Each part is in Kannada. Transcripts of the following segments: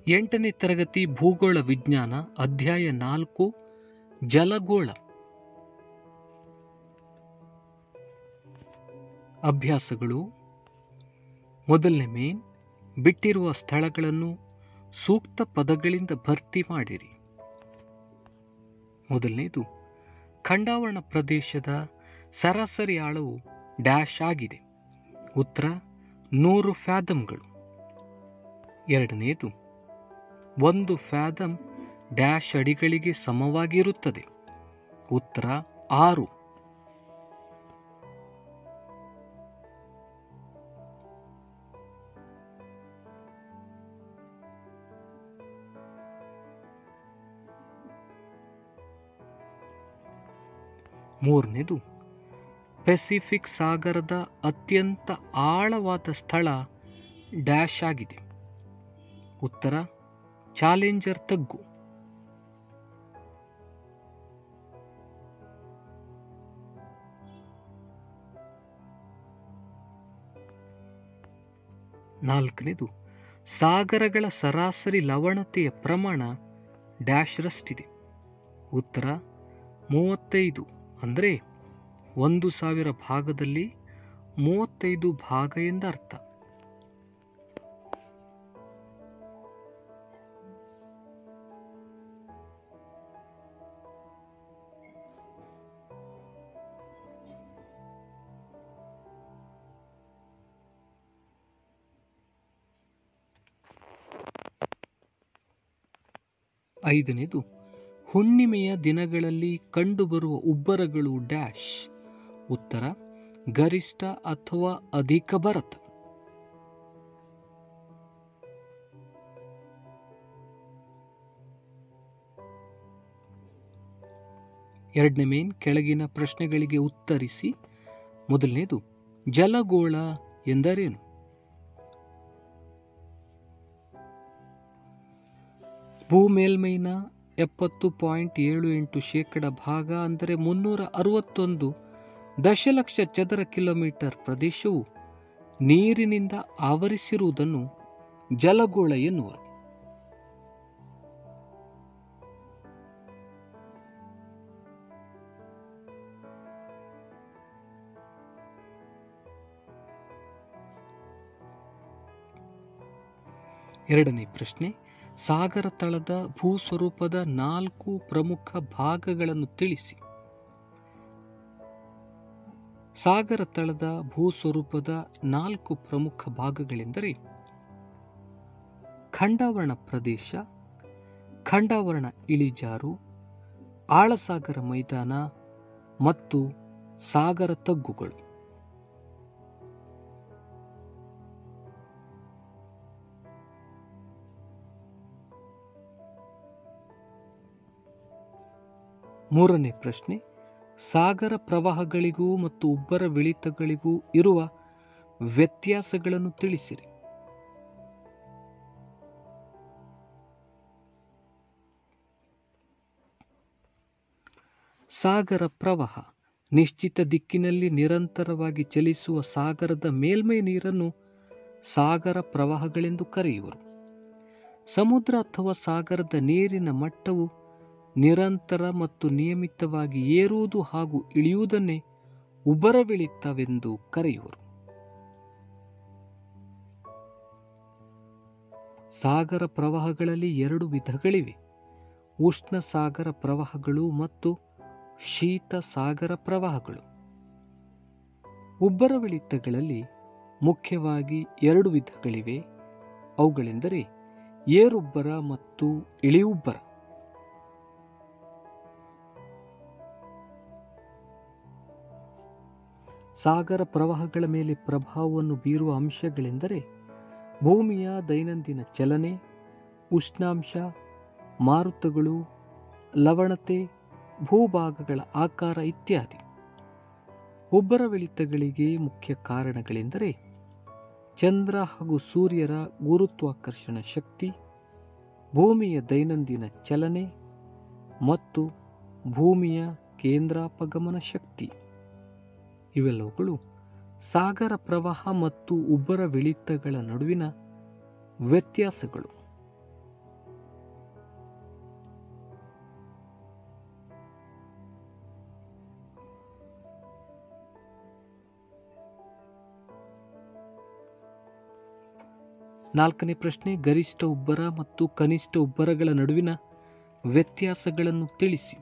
ಎಂಟನೇ ತರಗತಿ ಭೂಗೋಳ ವಿಜ್ಞಾನ ಅಧ್ಯಾಯ ನಾಲ್ಕು ಜಲಗೋಳ ಅಭ್ಯಾಸಗಳು ಮೊದಲನೇ ಮೇನ್ ಬಿಟ್ಟಿರುವ ಸ್ಥಳಗಳನ್ನು ಸೂಕ್ತ ಪದಗಳಿಂದ ಭರ್ತಿ ಮಾಡಿರಿ ಮೊದಲನೇದು ಖಂಡಾವರಣ ಪ್ರದೇಶದ ಸರಾಸರಿ ಆಳವು ಡ್ಯಾಶ್ ಆಗಿದೆ ಉತ್ತರ ನೂರು ಫ್ಯಾದಮ್ಗಳು ಎರಡನೆಯದು ಒಂದು ಫ್ಯಾದಮ್ ಡ್ಯಾಶ್ ಅಡಿಗಳಿಗೆ ಸಮವಾಗಿರುತ್ತದೆ ಉತ್ತರ ಆರು ಮೂರನೇದು ಪೆಸಿಫಿಕ್ ಸಾಗರದ ಅತ್ಯಂತ ಆಳವಾದ ಸ್ಥಳ ಡ್ಯಾಶ್ ಆಗಿದೆ ಉತ್ತರ ಚಾಲೆಂಜರ್ ತಗ್ಗು ನಾಲ್ಕನೇದು ಸಾಗರಗಳ ಸರಾಸರಿ ಲವಣತೆಯ ಪ್ರಮಾಣ ಡ್ಯಾಶ್ ರಷ್ಟಿದೆ ಉತ್ತರ ಮೂವತ್ತೈದು ಅಂದರೆ ಒಂದು ಸಾವಿರ ಭಾಗದಲ್ಲಿ ಮೂವತ್ತೈದು ಭಾಗ ಎಂದರ್ಥ ಐದನೇದು ಹುಣ್ಣಿಮೆಯ ದಿನಗಳಲ್ಲಿ ಕಂಡುಬರುವ ಉಬ್ಬರಗಳು ಡ್ಯಾಶ್ ಉತ್ತರ ಗರಿಷ್ಠ ಅಥವಾ ಅಧಿಕ ಭರತ ಎರಡನೇ ಮೇನ್ ಕೆಳಗಿನ ಪ್ರಶ್ನೆಗಳಿಗೆ ಉತ್ತರಿಸಿ ಮೊದಲನೇದು ಜಲಗೋಳ ಎಂದರೇನು ಭೂಮೇಲ್ಮೈನ ಎಪ್ಪತ್ತು ಪಾಯಿಂಟ್ ಏಳು ಎಂಟು ಶೇಕಡ ಭಾಗ ಅಂದರೆ ಮುನ್ನೂರ ಅರವತ್ತೊಂದು ದಶಲಕ್ಷ ಚದರ ಕಿಲೋಮೀಟರ್ ಪ್ರದೇಶವು ನೀರಿನಿಂದ ಆವರಿಸಿರುವುದನ್ನು ಜಲಗೋಳ ಎನ್ನುವರು ಎರಡನೇ ಪ್ರಶ್ನೆ ಸಾಗರ ತಳದ ಭೂಸ್ವರೂಪದ ನಾಲ್ಕು ಪ್ರಮುಖ ಭಾಗಗಳನ್ನು ತಿಳಿಸಿ ಸಾಗರ ತಳದ ಭೂಸ್ವರೂಪದ ನಾಲ್ಕು ಪ್ರಮುಖ ಭಾಗಗಳೆಂದರೆ ಖಂಡಾವರಣ ಪ್ರದೇಶ ಖಂಡಾವರಣ ಇಳಿಜಾರು ಆಳಸಾಗರ ಮೈದಾನ ಮತ್ತು ಸಾಗರ ತಗ್ಗುಗಳು ಮೂರನೇ ಪ್ರಶ್ನೆ ಸಾಗರ ಪ್ರವಾಹಗಳಿಗೂ ಮತ್ತು ಉಬ್ಬರ ವಿಳಿತಗಳಿಗೂ ಇರುವ ವ್ಯತ್ಯಾಸಗಳನ್ನು ತಿಳಿಸಿರಿ ಸಾಗರ ಪ್ರವಾಹ ನಿಶ್ಚಿತ ದಿಕ್ಕಿನಲ್ಲಿ ನಿರಂತರವಾಗಿ ಚಲಿಸುವ ಸಾಗರದ ಮೇಲ್ಮೈ ನೀರನ್ನು ಸಾಗರ ಪ್ರವಾಹಗಳೆಂದು ಕರೆಯುವರು ಸಮುದ್ರ ಅಥವಾ ಸಾಗರದ ನೀರಿನ ಮಟ್ಟವು ನಿರಂತರ ಮತ್ತು ನಿಯಮಿತವಾಗಿ ಏರುವುದು ಹಾಗೂ ಇಳಿಯುವುದನ್ನೇ ಉಬ್ಬರವಿಳಿತವೆಂದು ಕರೆಯುವರು ಸಾಗರ ಪ್ರವಾಹಗಳಲ್ಲಿ ಎರಡು ವಿಧಗಳಿವೆ ಉಷ್ಣ ಸಾಗರ ಪ್ರವಾಹಗಳು ಮತ್ತು ಶೀತ ಸಾಗರ ಪ್ರವಾಹಗಳು ಉಬ್ಬರವಿಳಿತಗಳಲ್ಲಿ ಮುಖ್ಯವಾಗಿ ಎರಡು ವಿಧಗಳಿವೆ ಅವುಗಳೆಂದರೆ ಏರುಬ್ಬರ ಮತ್ತು ಇಳಿಯುಬ್ಬರ ಸಾಗರ ಪ್ರವಾಹಗಳ ಮೇಲೆ ಪ್ರಭಾವವನ್ನು ಬೀರುವ ಅಂಶಗಳೆಂದರೆ ಭೂಮಿಯ ದೈನಂದಿನ ಚಲನೆ ಉಷ್ಣಾಂಶ ಮಾರುತಗಳು ಲವಣತೆ ಭೂಭಾಗಗಳ ಆಕಾರ ಇತ್ಯಾದಿ ಉಬ್ಬರವಿಳಿತಗಳಿಗೆ ಮುಖ್ಯ ಕಾರಣಗಳೆಂದರೆ ಚಂದ್ರ ಹಾಗೂ ಸೂರ್ಯರ ಗುರುತ್ವಾಕರ್ಷಣ ಶಕ್ತಿ ಭೂಮಿಯ ದೈನಂದಿನ ಚಲನೆ ಮತ್ತು ಭೂಮಿಯ ಕೇಂದ್ರಾಪಗಮನ ಶಕ್ತಿ ಇವೆಲ್ಲವುಗಳು ಸಾಗರ ಪ್ರವಾಹ ಮತ್ತು ಉಬ್ಬರವಿಳಿತಗಳ ನಡುವಿನ ವ್ಯತ್ಯಾಸಗಳು ನಾಲ್ಕನೇ ಪ್ರಶ್ನೆ ಗರಿಷ್ಠ ಉಬ್ಬರ ಮತ್ತು ಕನಿಷ್ಠ ಉಬ್ಬರಗಳ ನಡುವಿನ ವ್ಯತ್ಯಾಸಗಳನ್ನು ತಿಳಿಸಿ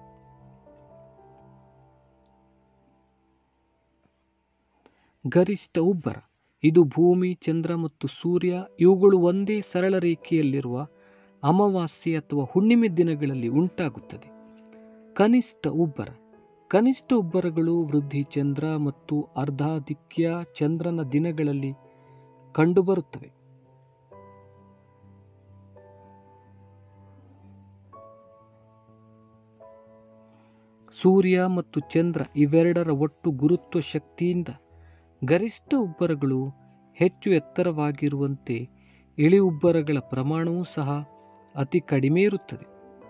ಗರಿಷ್ಠ ಉಬ್ಬರ ಇದು ಭೂಮಿ ಚಂದ್ರ ಮತ್ತು ಸೂರ್ಯ ಇವುಗಳು ಒಂದೇ ಸರಳ ರೇಖೆಯಲ್ಲಿರುವ ಅಮಾವಾಸ್ಯೆ ಅಥವಾ ಹುಣ್ಣಿಮೆ ದಿನಗಳಲ್ಲಿ ಉಂಟಾಗುತ್ತದೆ ಕನಿಷ್ಠ ಉಬ್ಬರ ಕನಿಷ್ಠ ಉಬ್ಬರಗಳು ವೃದ್ಧಿ ಚಂದ್ರ ಮತ್ತು ಅರ್ಧಾಧಿಕ್ಯ ಚಂದ್ರನ ದಿನಗಳಲ್ಲಿ ಕಂಡುಬರುತ್ತವೆ ಸೂರ್ಯ ಮತ್ತು ಚಂದ್ರ ಇವೆರಡರ ಒಟ್ಟು ಗುರುತ್ವ ಶಕ್ತಿಯಿಂದ ಗರಿಷ್ಠ ಉಬ್ಬರಗಳು ಹೆಚ್ಚು ಎತ್ತರವಾಗಿರುವಂತೆ ಇಳಿ ಉಬ್ಬರಗಳ ಪ್ರಮಾಣವೂ ಸಹ ಅತಿ ಕಡಿಮೆ ಇರುತ್ತದೆ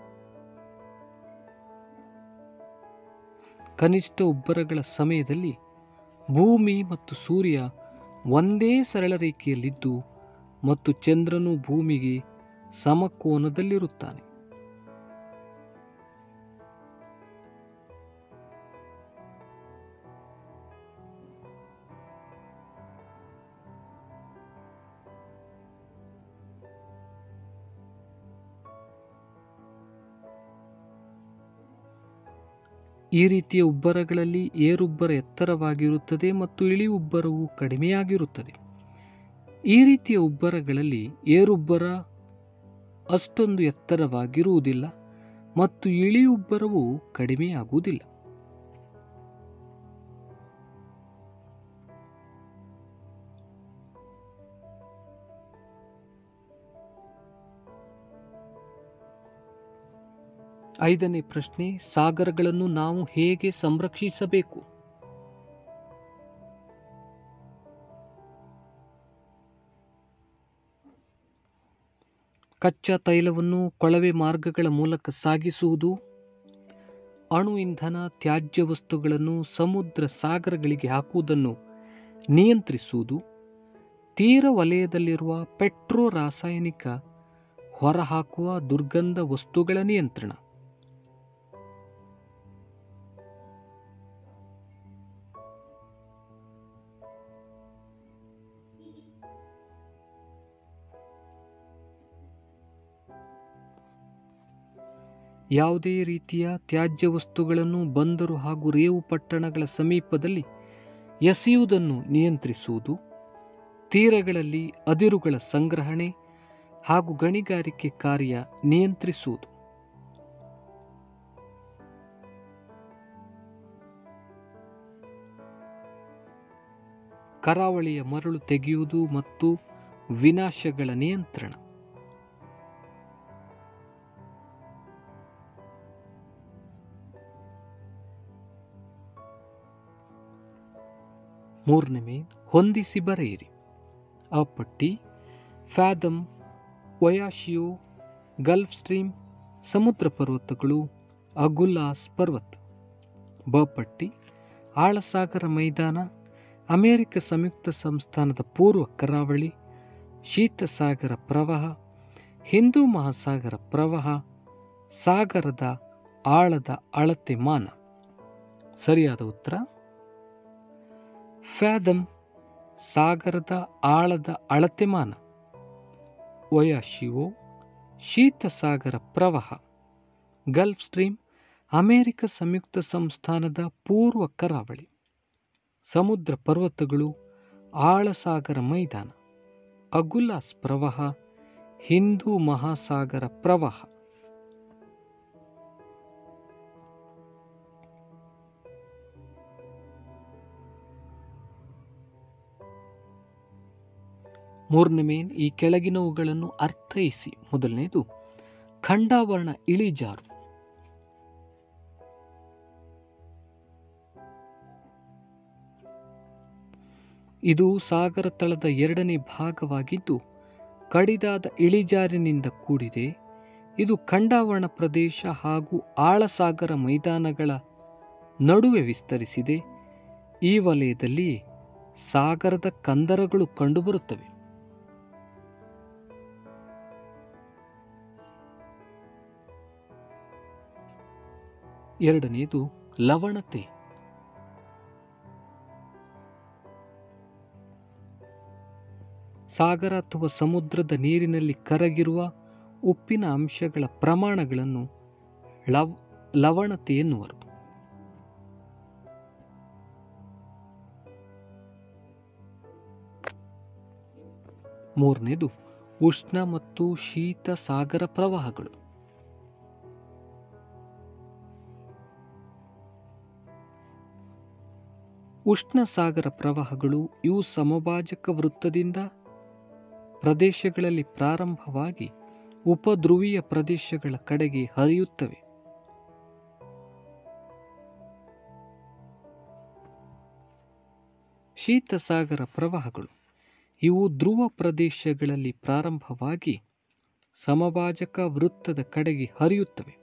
ಕನಿಷ್ಠ ಉಬ್ಬರಗಳ ಸಮಯದಲ್ಲಿ ಭೂಮಿ ಮತ್ತು ಸೂರ್ಯ ಒಂದೇ ಸರಳ ರೇಖೆಯಲ್ಲಿದ್ದು ಮತ್ತು ಚಂದ್ರನು ಭೂಮಿಗೆ ಸಮಕೋನದಲ್ಲಿರುತ್ತಾನೆ ಈ ರೀತಿಯ ಉಬ್ಬರಗಳಲ್ಲಿ ಏರುಬ್ಬರ ಎತ್ತರವಾಗಿರುತ್ತದೆ ಮತ್ತು ಇಳಿ ಉಬ್ಬರವು ಕಡಿಮೆಯಾಗಿರುತ್ತದೆ ಈ ರೀತಿಯ ಉಬ್ಬರಗಳಲ್ಲಿ ಏರುಬ್ಬರ ಅಷ್ಟೊಂದು ಎತ್ತರವಾಗಿರುವುದಿಲ್ಲ ಮತ್ತು ಇಳಿ ಉಬ್ಬರವು ಕಡಿಮೆಯಾಗುವುದಿಲ್ಲ ಐದನೇ ಪ್ರಶ್ನೆ ಸಾಗರಗಳನ್ನು ನಾವು ಹೇಗೆ ಸಂರಕ್ಷಿಸಬೇಕು ಕಚ್ಚಾ ತೈಲವನ್ನು ಕೊಳವೆ ಮಾರ್ಗಗಳ ಮೂಲಕ ಸಾಗಿಸುವುದು ಅಣು ಇಂಧನ ತ್ಯಾಜ್ಯ ವಸ್ತುಗಳನ್ನು ಸಮುದ್ರ ಸಾಗರಗಳಿಗೆ ಹಾಕುವುದನ್ನು ನಿಯಂತ್ರಿಸುವುದು ತೀರ ವಲಯದಲ್ಲಿರುವ ಪೆಟ್ರೋ ರಾಸಾಯನಿಕ ಹೊರಹಾಕುವ ದುರ್ಗಂಧ ವಸ್ತುಗಳ ನಿಯಂತ್ರಣ ಯಾವುದೇ ರೀತಿಯ ತ್ಯಾಜ್ಯ ವಸ್ತುಗಳನ್ನು ಬಂದರು ಹಾಗೂ ರೇವು ಪಟ್ಟಣಗಳ ಸಮೀಪದಲ್ಲಿ ಎಸೆಯುವುದನ್ನು ನಿಯಂತ್ರಿಸುವುದು ತೀರಗಳಲ್ಲಿ ಅದಿರುಗಳ ಸಂಗ್ರಹಣೆ ಹಾಗೂ ಗಣಿಗಾರಿಕೆ ಕಾರ್ಯ ನಿಯಂತ್ರಿಸುವುದು ಕರಾವಳಿಯ ಮರಳು ತೆಗೆಯುವುದು ಮತ್ತು ವಿನಾಶಗಳ ನಿಯಂತ್ರಣ ಮೂರನೇ ಮೇನ್ ಹೊಂದಿಸಿ ಬರೆಯಿರಿ ಅ ಪಟ್ಟಿ ಫ್ಯಾದಮ್ ಒಯಾಶಿಯೋ ಗಲ್ಫ್ ಸ್ಟ್ರೀಮ್ ಸಮುದ್ರ ಪರ್ವತಗಳು ಅಗುಲಾಸ್ ಪರ್ವತ ಬ ಪಟ್ಟಿ ಆಳಸಾಗರ ಮೈದಾನ ಅಮೆರಿಕ ಸಂಯುಕ್ತ ಸಂಸ್ಥಾನದ ಪೂರ್ವ ಕರಾವಳಿ ಶೀತಸಾಗರ ಪ್ರವಾಹ ಹಿಂದೂ ಮಹಾಸಾಗರ ಪ್ರವಾಹ ಸಾಗರದ ಆಳದ ಅಳತೆ ಮಾನ ಸರಿಯಾದ ಉತ್ತರ ಫ್ಯಾದಮ್ ಸಾಗರದ ಆಳದ ಅಳತೆಮಾನ ಒಯಾಶಿವೋ ಶೀತಸಾಗರ ಪ್ರವಾಹ ಗಲ್ಫ್ ಸ್ಟ್ರೀಮ್ ಅಮೆರಿಕ ಸಂಯುಕ್ತ ಸಂಸ್ಥಾನದ ಪೂರ್ವ ಕರಾವಳಿ ಸಮುದ್ರ ಪರ್ವತಗಳು ಆಳಸಾಗರ ಮೈದಾನ ಅಗುಲಾಸ್ ಪ್ರವಾಹ ಹಿಂದೂ ಮಹಾಸಾಗರ ಪ್ರವಾಹ ಮೂರನೇ ಮೇನ್ ಈ ಕೆಳಗಿನವುಗಳನ್ನು ಅರ್ಥೈಸಿ ಮೊದಲನೇದು ಖಂಡಾವರಣ ಇಳಿಜಾರು ಇದು ಸಾಗರ ತಳದ ಎರಡನೇ ಭಾಗವಾಗಿದ್ದು ಕಡಿದಾದ ಇಳಿಜಾರಿನಿಂದ ಕೂಡಿದೆ ಇದು ಖಂಡಾವರಣ ಪ್ರದೇಶ ಹಾಗೂ ಆಳಸಾಗರ ಮೈದಾನಗಳ ನಡುವೆ ವಿಸ್ತರಿಸಿದೆ ಈ ವಲಯದಲ್ಲಿ ಸಾಗರದ ಕಂದರಗಳು ಕಂಡುಬರುತ್ತವೆ ಎರಡನೆಯದು ಲವಣತೆ ಸಾಗರ ಅಥವಾ ಸಮುದ್ರದ ನೀರಿನಲ್ಲಿ ಕರಗಿರುವ ಉಪ್ಪಿನ ಅಂಶಗಳ ಪ್ರಮಾಣಗಳನ್ನು ಲವ್ ಲವಣತೆ ಎನ್ನುವರು ಮೂರನೇದು ಉಷ್ಣ ಮತ್ತು ಶೀತ ಸಾಗರ ಪ್ರವಾಹಗಳು ಉಷ್ಣ ಸಾಗರ ಪ್ರವಾಹಗಳು ಇವು ಸಮಭಾಜಕ ವೃತ್ತದಿಂದ ಪ್ರದೇಶಗಳಲ್ಲಿ ಪ್ರಾರಂಭವಾಗಿ ಉಪಧ್ರುವೀಯ ಪ್ರದೇಶಗಳ ಕಡೆಗೆ ಹರಿಯುತ್ತವೆ ಶೀತ ಸಾಗರ ಪ್ರವಾಹಗಳು ಇವು ಧ್ರುವ ಪ್ರದೇಶಗಳಲ್ಲಿ ಪ್ರಾರಂಭವಾಗಿ ಸಮಭಾಜಕ ವೃತ್ತದ ಕಡೆಗೆ ಹರಿಯುತ್ತವೆ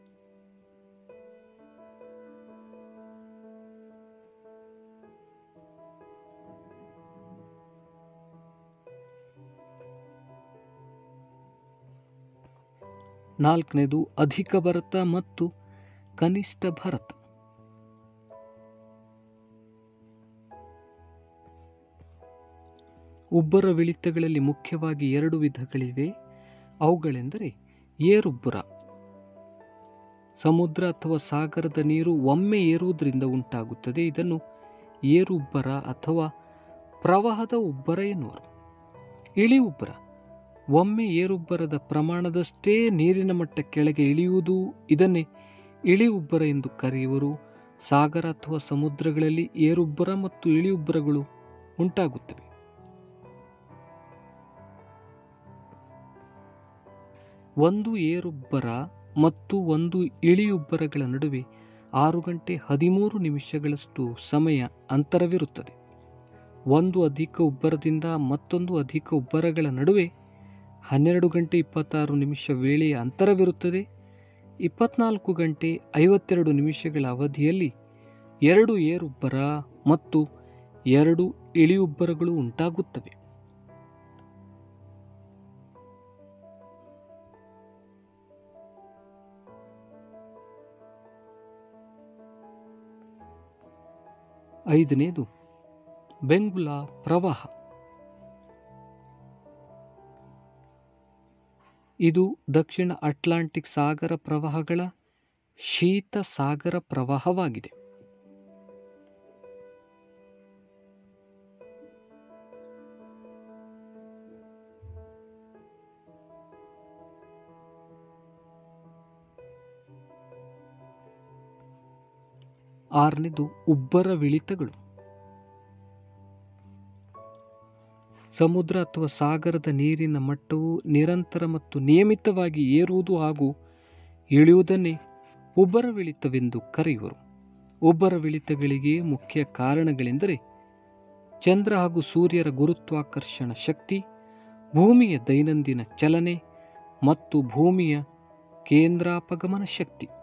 ನಾಲ್ಕನೇದು ಅಧಿಕ ಭರತ ಮತ್ತು ಕನಿಷ್ಠ ಭರತ ಉಬ್ಬರ ವಿಳಿತಗಳಲ್ಲಿ ಮುಖ್ಯವಾಗಿ ಎರಡು ವಿಧಗಳಿವೆ ಅವುಗಳೆಂದರೆ ಏರುಬ್ಬರ ಸಮುದ್ರ ಅಥವಾ ಸಾಗರದ ನೀರು ಒಮ್ಮೆ ಏರುವುದರಿಂದ ಉಂಟಾಗುತ್ತದೆ ಇದನ್ನು ಏರುಬ್ಬರ ಅಥವಾ ಪ್ರವಾಹದ ಉಬ್ಬರ ಎನ್ನುವರು ಇಳಿ ಉಬ್ಬರ ಒಮ್ಮೆ ಏರುಬ್ಬರದ ಪ್ರಮಾಣದಷ್ಟೇ ನೀರಿನ ಮಟ್ಟ ಕೆಳಗೆ ಇಳಿಯುವುದು ಇದನ್ನೇ ಇಳಿ ಉಬ್ಬರ ಎಂದು ಕರೆಯುವರು ಸಾಗರ ಅಥವಾ ಸಮುದ್ರಗಳಲ್ಲಿ ಏರುಬ್ಬರ ಮತ್ತು ಇಳಿಯುಬ್ಬರಗಳು ಉಂಟಾಗುತ್ತವೆ ಒಂದು ಏರುಬ್ಬರ ಮತ್ತು ಒಂದು ಇಳಿಯುಬ್ಬರಗಳ ನಡುವೆ ಆರು ಗಂಟೆ ಹದಿಮೂರು ನಿಮಿಷಗಳಷ್ಟು ಸಮಯ ಅಂತರವಿರುತ್ತದೆ ಒಂದು ಅಧಿಕ ಉಬ್ಬರದಿಂದ ಮತ್ತೊಂದು ಅಧಿಕ ಉಬ್ಬರಗಳ ನಡುವೆ ಹನ್ನೆರಡು ಗಂಟೆ ಇಪ್ಪತ್ತಾರು ನಿಮಿಷ ವೇಳೆಯ ಅಂತರವಿರುತ್ತದೆ ಇಪ್ಪತ್ನಾಲ್ಕು ಗಂಟೆ ಐವತ್ತೆರಡು ನಿಮಿಷಗಳ ಅವಧಿಯಲ್ಲಿ ಎರಡು ಏರುಬ್ಬರ ಮತ್ತು ಎರಡು ಇಳಿಯುಬ್ಬರಗಳು ಉಂಟಾಗುತ್ತವೆ ಐದನೇದು ಬೆಂಗುಲಾ ಪ್ರವಾಹ ಇದು ದಕ್ಷಿಣ ಅಟ್ಲಾಂಟಿಕ್ ಸಾಗರ ಪ್ರವಾಹಗಳ ಶೀತ ಸಾಗರ ಪ್ರವಾಹವಾಗಿದೆ ಆರನೇದು ಉಬ್ಬರ ವಿಳಿತಗಳು ಸಮುದ್ರ ಅಥವಾ ಸಾಗರದ ನೀರಿನ ಮಟ್ಟವು ನಿರಂತರ ಮತ್ತು ನಿಯಮಿತವಾಗಿ ಏರುವುದು ಹಾಗೂ ಇಳಿಯುವುದನ್ನೇ ಉಬ್ಬರವಿಳಿತವೆಂದು ಕರೆಯುವರು ಉಬ್ಬರವಿಳಿತಗಳಿಗೆ ಮುಖ್ಯ ಕಾರಣಗಳೆಂದರೆ ಚಂದ್ರ ಹಾಗೂ ಸೂರ್ಯರ ಗುರುತ್ವಾಕರ್ಷಣ ಶಕ್ತಿ ಭೂಮಿಯ ದೈನಂದಿನ ಚಲನೆ ಮತ್ತು ಭೂಮಿಯ ಕೇಂದ್ರಾಪಗಮನ ಶಕ್ತಿ